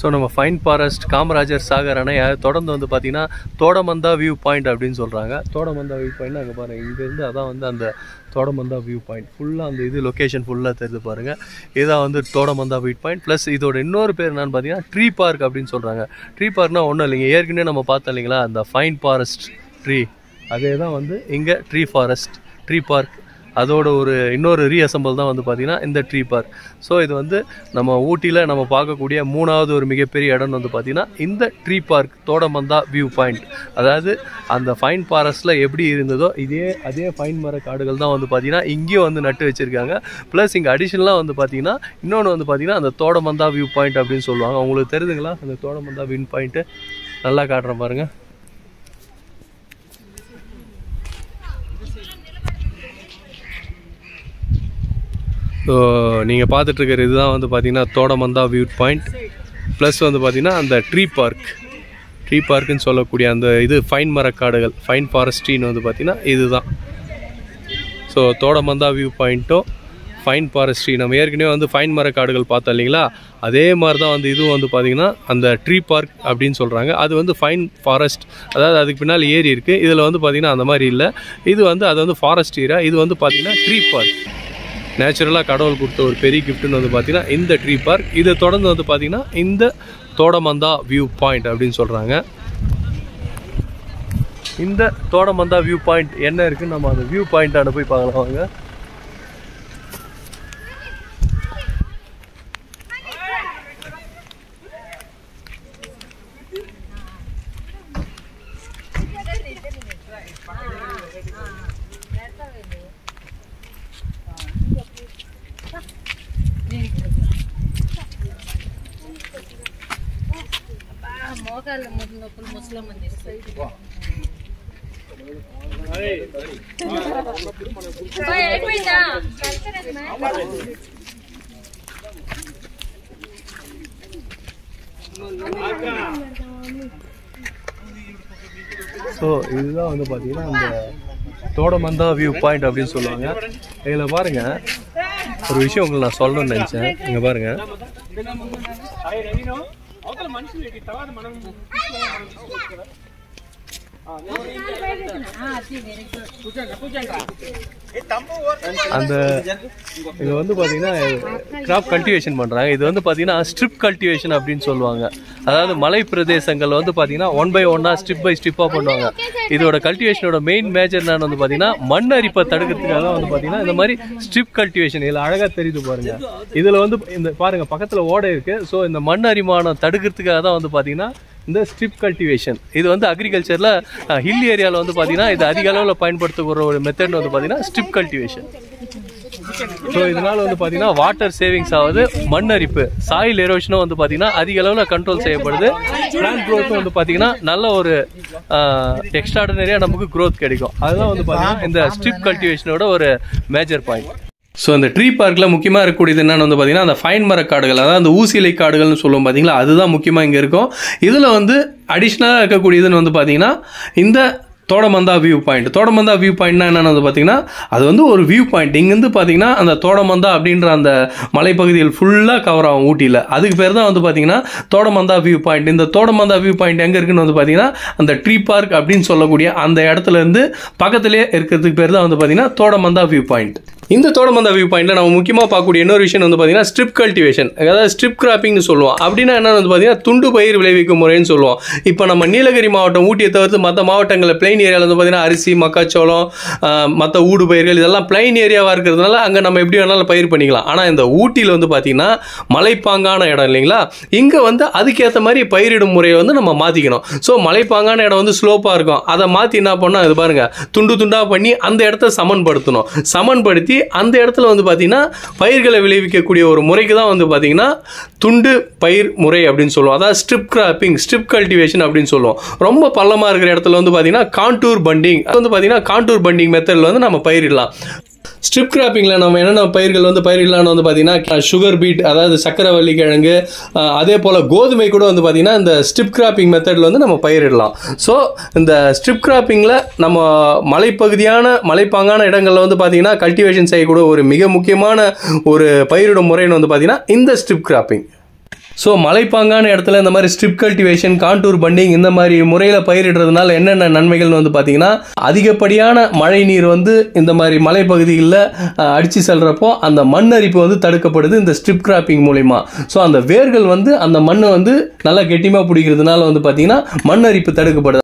so நம்ம fine forest Kamarajar Sagar அணையை தொடர்ந்து வந்து பார்த்தீங்கன்னா தோடமந்தா வியூ பாயிண்ட் அப்படின்னு சொல்கிறாங்க தோடமந்தா வியூ பாயிண்ட் அங்கே பாருங்கள் இங்கேருந்து அதான் வந்து அந்த தோடமந்தா வியூ பாயிண்ட் ஃபுல்லாக அந்த இது லொக்கேஷன் ஃபுல்லாக தெரிஞ்சு பாருங்கள் இதான் வந்து தோடமந்தா வியூ பாயிண்ட் ப்ளஸ் இதோட இன்னொரு பேர் என்னன்னு பார்த்தீங்கன்னா ட்ரீ பார்க் அப்படின்னு சொல்கிறாங்க ட்ரீ பார்க்னா ஒன்றும் இல்லைங்க ஏற்கனவே நம்ம பார்த்தோம் இல்லைங்களா அந்த ஃபைன் ஃபாரஸ்ட் ட்ரீ அதே தான் வந்து இங்கே ட்ரீ ஃபாரஸ்ட் ட்ரீ பார்க் அதோட ஒரு இன்னொரு ரீஅசம்பிள் தான் வந்து பார்த்திங்கன்னா இந்த ட்ரீ பார்க் ஸோ இது வந்து நம்ம ஊட்டியில் நம்ம பார்க்கக்கூடிய மூணாவது ஒரு மிகப்பெரிய இடம் வந்து பார்த்திங்கன்னா இந்த tree park Thodamantha view point அதாவது அந்த ஃபைன் ஃபாரஸ்ட்டில் எப்படி இருந்ததோ இதே அதே ஃபைன் மர காடுகள் தான் வந்து பார்த்திங்கன்னா இங்கேயும் வந்து நட்டு வச்சுருக்காங்க ப்ளஸ் இங்கே அடிஷ்னலாக வந்து பார்த்திங்கன்னா இன்னொன்று வந்து பார்த்திங்கன்னா அந்த தோடமந்தா வியூ பாயிண்ட் அப்படின்னு சொல்லுவாங்க உங்களுக்கு தெரியுதுங்களா அந்த தோடமந்தா வியூ பாயிண்ட்டு நல்லா காட்டுறேன் பாருங்கள் ஸோ நீங்கள் பார்த்துட்ருக்கிற இதுதான் வந்து பார்த்தீங்கன்னா தோடமந்தா வியூ பாயிண்ட் ப்ளஸ் வந்து பார்த்தீங்கன்னா அந்த ட்ரீ பார்க் ட்ரீ பார்க்குன்னு சொல்லக்கூடிய அந்த இது ஃபைன் மரக்காடுகள் ஃபைன் ஃபாரஸ்ட்ரின்னு வந்து பார்த்தீங்கன்னா இதுதான் ஸோ தோடமந்தா வியூ பாயிண்ட்டும் ஃபைன் ஃபாரஸ்ட்ரி நம்ம ஏற்கனவே வந்து ஃபைன் மரக்காடுகள் பார்த்தோம் இல்லைங்களா அதே மாதிரி தான் வந்து இதுவும் வந்து பார்த்திங்கன்னா அந்த ட்ரீ பார்க் அப்படின்னு சொல்கிறாங்க அது வந்து ஃபைன் ஃபாரஸ்ட் அதாவது அதுக்கு பின்னால் ஏரி இருக்குது இதில் வந்து பார்த்திங்கன்னா அந்த மாதிரி இல்லை இது வந்து அது வந்து ஃபாரஸ்ட் ஏரியா இது வந்து பார்த்திங்கன்னா ட்ரீ பார்க் நேச்சுரலாக கடவுள் கொடுத்த ஒரு பெரிய கிஃப்ட்னு வந்து பார்த்தீங்கன்னா இந்த ட்ரீ பார்க் இதை தொடர்ந்து வந்து பார்த்தீங்கன்னா இந்த தோடமந்தா வியூ பாயிண்ட் அப்படின்னு சொல்கிறாங்க இந்த தோடமந்தா வியூ பாயிண்ட் என்ன இருக்குன்னு நம்ம அந்த வியூ பாயிண்ட்டான போய் பார்க்கலாம் வாங்க మోకాళ్ళ ముందు నొప్పులు ముసలమ్మని చేస్తాయి అయిపోయిందా ஸோ இதுதான் வந்து பார்த்தீங்கன்னா அந்த தோடமந்தா வியூ பாயிண்ட் அப்படின்னு சொல்லுவாங்க இதில் பாருங்க ஒரு விஷயம் உங்களுக்கு நான் சொல்லணும்னு நினச்சேன் இங்கே பாருங்க அந்த இது வந்து பார்த்தீங்கன்னா கிராப் கல்டிவேஷன் பண்ணுறாங்க இது வந்து பார்த்தீங்கன்னா ஸ்ட்ரிப் கல்டிவேஷன் அப்படின்னு சொல்லுவாங்க அதாவது மலை பிரதேசங்கள் வந்து பார்த்தீங்கன்னா ஒன் பை ஒன்னாக ஸ்ட்ரிப் பை ஸ்ட்ரிப்பாக பண்ணுவாங்க இதோட கல்டிவேஷனோட மெயின் மேஜர் என்னன்னு வந்து பார்த்தீங்கன்னா மண் அரிப்பை தடுக்கிறதுக்காக வந்து பார்த்தீங்கன்னா இந்த மாதிரி ஸ்ட்ரிப் கல்டிவேஷன் இதில் அழகாக தெரியுது பாருங்க இதில் வந்து இந்த பாருங்க பக்கத்தில் ஓடை இருக்கு ஸோ இந்த மண் அரிமானம் தடுக்கிறதுக்காக தான் வந்து பார்த்தீங்கன்னா இந்த ஸ்ட்ரிப் கல்டிவேஷன் இது வந்து அக்ரிகல்ச்சரில் ஹில் ஏரியாவில் வந்து பார்த்தீங்கன்னா இது அதிக அளவில் பயன்படுத்தக்கூடிய ஒரு மெத்தட் வந்து பார்த்தீங்கன்னா ஸ்ட்ரிப் கல்டிவேஷன் ஸோ இதனால வந்து பார்த்தீங்கன்னா வாட்டர் சேவிங்ஸ் ஆகுது மண் அரிப்பு சாயில் எரோஷனும் வந்து பார்த்தீங்கன்னா அதிக அளவில் கண்ட்ரோல் செய்யப்படுது பிளான்ட் க்ரோத்தும் வந்து பார்த்தீங்கன்னா நல்ல ஒரு எக்ஸ்ட்ராடனரியாக நமக்கு க்ரோத் கிடைக்கும் அதுதான் வந்து பார்த்தீங்கன்னா இந்த ஸ்ட்ரிப் கல்டிவேஷனோட ஒரு மேஜர் பாயிண்ட் ஸோ அந்த ட்ரீ பார்க்கில் முக்கியமாக இருக்கக்கூடியது என்னென்னு வந்து பார்த்தீங்கன்னா அந்த ஃபைன் மர காடுகள் அதாவது அந்த ஊசி இலை காடுகள்னு சொல்லுவோம் பார்த்தீங்களா அதுதான் முக்கியமாக இங்கே இருக்கும் இதில் வந்து அடிஷ்னலாக இருக்கக்கூடியதுன்னு வந்து பார்த்தீங்கன்னா இந்த Thodamantha view point Thodamantha view பாயிண்ட்னா என்னென்னு வந்து பார்த்தீங்கன்னா அது வந்து ஒரு வியூ பாயிண்ட் இங்கேருந்து பார்த்தீங்கன்னா அந்த தோடமந்தா அப்படின்ற அந்த மலைப்பகுதிகள் ஃபுல்லாக கவர் ஆகும் ஊட்டியில் அதுக்கு பேர் தான் வந்து பார்த்தீங்கன்னா தோடமந்தா வியூ பாயிண்ட் இந்த தோடமந்தா வியூ பாயிண்ட் எங்கே இருக்குன்னு வந்து பார்த்தீங்கன்னா அந்த ட்ரீ பார்க் அப்படின்னு சொல்லக்கூடிய அந்த இடத்துல இருந்து பக்கத்துலேயே இருக்கிறதுக்கு பேர் தான் வந்து பார்த்தீங்கன்னா தோடமந்தா வியூ பாயிண்ட் இந்த தோடமந்தா வியூ பாயிண்ட்ல நம்ம முக்கியமாக பார்க்கக்கூடிய இன்னொரு விஷயம் வந்து பார்த்தீங்கன்னா ஸ்ட்ரிப் கல்டிவேஷன் அதாவது ஸ்ட்ரிப் கிராப்பிங்னு சொல்லுவோம் அப்படின்னா என்ன வந்து பார்த்தீங்கன்னா துண்டு பயிர் விளைவிக்கும் முறைன்னு சொல்லுவோம் இப்போ நம்ம நீலகிரி மாவட்டம் ஊட்டியை தவிர்த்து மற்ற மாவட்டங்களில் பிளைன் ஏரியாவில் வந்து பார்த்தீங்கன்னா அரிசி மக்காச்சோளம் மற்ற ஊடு பயிர்கள் இதெல்லாம் பிளைன் ஏரியாவாக இருக்கிறதுனால அங்கே நம்ம எப்படி வேணாலும் பயிர் பண்ணிக்கலாம் ஆனால் இந்த ஊட்டியில் வந்து பார்த்தீங்கன்னா மலைப்பாங்கான இடம் இல்லைங்களா இங்கே வந்து அதுக்கேற்ற மாதிரி பயிரிடும் முறையை வந்து நம்ம மாற்றிக்கணும் ஸோ மலைப்பாங்கான இடம் வந்து ஸ்லோப்பாக இருக்கும் அதை மாற்றி என்ன பண்ணோம் இது பாருங்க துண்டு துண்டாக பண்ணி அந்த இடத்த சமன்படுத்தணும் சமன்படுத்தி அந்த இடத்துல வந்து பார்த்தீங்கன்னா பயிர்களை விளைவிக்கக்கூடிய ஒரு முறைக்கு தான் வந்து பார்த்தீங்கன்னா துண்டு பயிர் முறை அப்படின்னு சொல்லுவோம் அதாவது ஸ்ட்ரிப் கிராப்பிங் ஸ்ட்ரிப் கல்டிவேஷன் அப்படின்னு சொல்லுவோம் ரொம்ப பள்ளமாக இருக்கிற இடத்துல வந்து பார்த்தீங்கன்னா காண்டூர் பண்டிங் அது வந்து பார்த்தீங்கன்னா காண்டூர் பண்டிங் மெத்தடில் வந்து நம்ம பயிரிடலாம் ஸ்ட்ரிப் கிராப்பிங்கில் நம்ம என்னென்ன பயிர்கள் வந்து பயிரிடலாம்னு வந்து பார்த்தீங்கன்னா சுகர் பீட் அதாவது சக்கரவள்ளி கிழங்கு அஹ், அதே போல் கோதுமை கூட வந்து பார்த்தீங்கன்னா இந்த ஸ்ட்ரிப் கிராப்பிங் மெத்தடில் வந்து நம்ம பயிரிடலாம் ஸோ இந்த ஸ்ட்ரிப் கிராப்பிங்கில் நம்ம மலைப்பகுதியான மலைப்பாங்கான இடங்களில் வந்து பார்த்தீங்கன்னா கல்டிவேஷன் செய்யக்கூடிய ஒரு மிக முக்கியமான ஒரு பயிரிடும் முறைன்னு வந்து பார்த்தீங்கன்னா இந்த ஸ்ட்ரிப் கிராப்பிங் ஸோ மலைப்பாங்கான இடத்துல இந்த மாதிரி ஸ்ட்ரிப் கல்டிவேஷன் கான்டூர் பண்டிங் இந்த மாதிரி முறையில் பயிரிடுறதுனால என்னென்ன நன்மைகள்னு வந்து பார்த்தீங்கன்னா அதிகப்படியான மழை நீர் வந்து இந்த மாதிரி மலைப்பகுதிகளில் அடித்து செல்றப்போ அந்த மண் அரிப்பு வந்து தடுக்கப்படுது இந்த ஸ்ட்ரிப் கிராப்பிங் மூலிமா ஸோ அந்த வேர்கள் வந்து அந்த மண்ணை வந்து நல்லா கெட்டிமாக பிடிக்கிறதுனால வந்து பார்த்தீங்கன்னா மண் அரிப்பு தடுக்கப்படுது